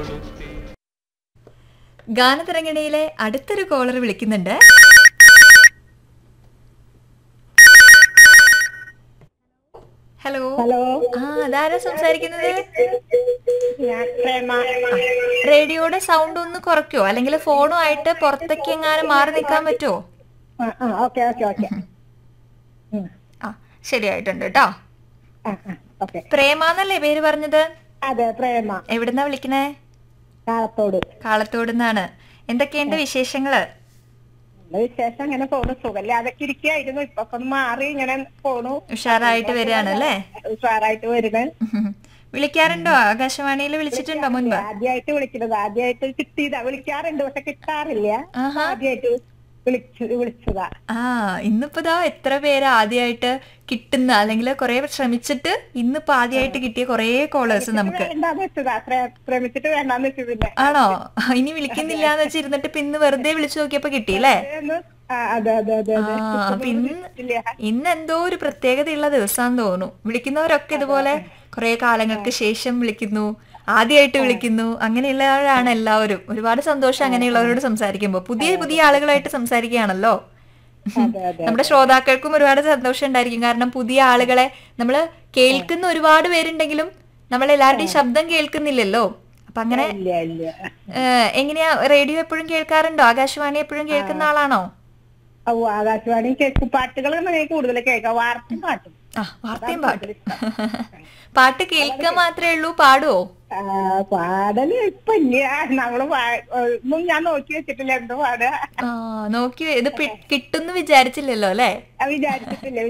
ഗാനതരംഗിണിയിലെ അടുത്തൊരു കോളർ വിളിക്കുന്നുണ്ട് hello hello ആ അതാരാ സംസാരിക്കുന്നത് ഞാൻ പ്രേമ റേഡിയോയുടെ സൗണ്ട് ഒന്ന് കുറയ്ക്കോ അല്ലെങ്കിൽ ഫോണും ആയിട്ട് പുറത്തേക്ക് എങ്ങാനും മാറി നിൽക്കാൻ പറ്റുമോ ആ ആ ഓക്കെ ഓക്കെ ഓക്കെ ഉം. ആ ശരിയായിട്ടുണ്ട് കേട്ടോ ആ ആ ഓക്കെ പ്രേമാന്നല്ലേ പേര് പറഞ്ഞത് അതെ പ്രേമ എവിടുന്നാ വിളിക്കണേ കാലത്തോട് കാളത്തോടുന്നാണ് എന്തൊക്കെയുണ്ട് വിശേഷങ്ങള് നല്ല വിശേഷം അങ്ങനെ പോണു സുഖമില്ലാതൊക്കെ ഇരിക്കുകയായിരുന്നു ഇപ്പൊ ഒക്കെ ഒന്ന് മാറി ഇങ്ങനെ പോണു ഉഷാറായിട്ട് വരികയാണ് അല്ലേ ഉഷാറായിട്ട് വരുന്നത് വിളിക്കാറുണ്ടോ ആകാശവാണിയിൽ വിളിച്ചിട്ടുണ്ടോ മുൻപ് ആദ്യമായിട്ട് വിളിക്കുന്നത് ആദ്യമായിട്ട് കിട്ടിയതാ വിളിക്കാറുണ്ട് പക്ഷെ കിട്ടാറില്ല ആഹാ ആദ്യമായിട്ട് വിളിച്ചു വിളിച്ചതാ ആ ഇന്നിപ്പോ ദാ എത്ര പേര് ആദ്യമായിട്ട് കിട്ടുന്ന അല്ലെങ്കിൽ കുറെ ശ്രമിച്ചിട്ട് ഇന്നിപ്പോ ആദ്യമായിട്ട് കിട്ടിയ കുറെ കോളേഴ്സ് നമുക്ക് വേണ്ടാന്ന് വെച്ചതാ ശ്ര- ശ്രമിച്ചിട്ട് വേണ്ടാന്ന് വെച്ചു പിന്നെ ആണോ ഇനി വിളിക്കുന്നില്ല എന്ന് വെച്ചിരുന്നിട്ട് ഇപ്പൊ ഇന്ന് വെറുതെ വിളിച്ചു നോക്കിയപ്പോ കിട്ടിയില്ലേ ഒന്ന് ആ, അതെ അതെ അതെ അതെ ആ അപ്പൊ ഇന്ന് ഇല്ല. ഇന്ന് എന്തോ ഒരു പ്രത്യേകതയുള്ള ദിവസമാന്ന് തോന്നുന്നു വിളിക്കുന്നവരൊക്കെ ഇതുപോലെ കുറെ കാലങ്ങൾക്ക് ശേഷം വിളിക്കുന്നു ആദ്യമായിട്ട് വിളിക്കുന്നു അങ്ങനെയുള്ളവരാണ് എല്ലാവരും ഒരുപാട് സന്തോഷം അങ്ങനെയുള്ളവരോട് സംസാരിക്കുമ്പോൾ പുതിയ പുതിയ ആളുകളായിട്ട് സംസാരിക്കുകയാണല്ലോ അതെ അതെ നമ്മുടെ ശ്രോതാക്കൾക്കും ഒരുപാട് സന്തോഷം ഉണ്ടായിരിക്കും കാരണം പുതിയ ആളുകളെ നമ്മൾ കേൾക്കുന്ന ഒരുപാട് പേരുണ്ടെങ്കിലും നമ്മൾ എല്ലാവരുടെയും ശബ്ദം കേൾക്കുന്നില്ലല്ലോ അപ്പൊ അങ്ങനെ ഇല്ല ഇല്ല ഏഹ്, എങ്ങനെയാ റേഡിയോ എപ്പോഴും കേൾക്കാറുണ്ടോ ആകാശവാണി എപ്പോഴും കേൾക്കുന്ന ആളാണോ ഓ ആകാശവാണി കേൾക്കും പാട്ടുകൾ കൂടുതൽ കേൾക്കാം വാർത്തയും പാട്ടും ആ വാർത്തയും പാട്ട് പാട്ട് കേൾക്കുക മാത്രമേ ഉള്ളൂ പാടുവോ ആ, പാടല് ഇപ്പൊ ഇല്ല നമ്മള് പാ- ഒന്നും ഞാൻ നോക്കി വെച്ചിട്ടില്ല എന്ത് പാടുക ആ നോക്കി ഇത് പി- കിട്ടുന്ന് വിചാരിച്ചില്ലല്ലോ അല്ലേ വിചാരിച്ചിട്ടില്ല